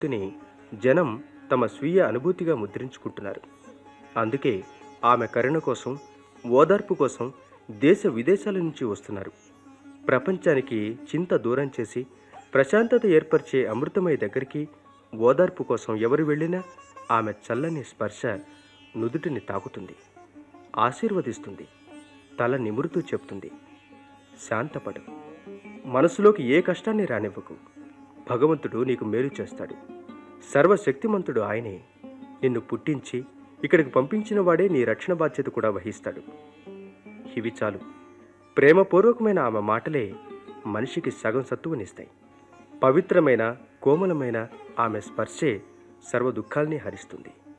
ని జనం తమ స్వీయ అనుభూతిగా ముద్రించుకుంటున్నారు అందుకే ఆమె కరుణ కోసం ఓదార్పు కోసం దేశ విదేశాల నుంచి వస్తున్నారు ప్రపంచానికి చింత దూరం చేసి ప్రశాంతత ఏర్పరిచే అమృతమయ దగ్గరికి ఓదార్పు కోసం ఎవరు వెళ్ళినా ఆమె చల్లని స్పర్శ నుదుటిని తాకుతుంది ఆశీర్వదిస్తుంది తల నిమురుతూ చెప్తుంది శాంతపడు మనసులోకి ఏ కష్టాన్ని రానివ్వకు భగవంతుడు నీకు మేలు చేస్తాడు సర్వశక్తిమంతుడు ఆయనే నిన్ను పుట్టించి ఇక్కడికి పంపించిన వాడే నీ రక్షణ బాధ్యత కూడా వహిస్తాడు ఇవి చాలు ప్రేమపూర్వకమైన ఆమె మాటలే మనిషికి సగం సత్తువనిస్తాయి పవిత్రమైన కోమలమైన ఆమె స్పర్శే సర్వ దుఃఖాల్ని హరిస్తుంది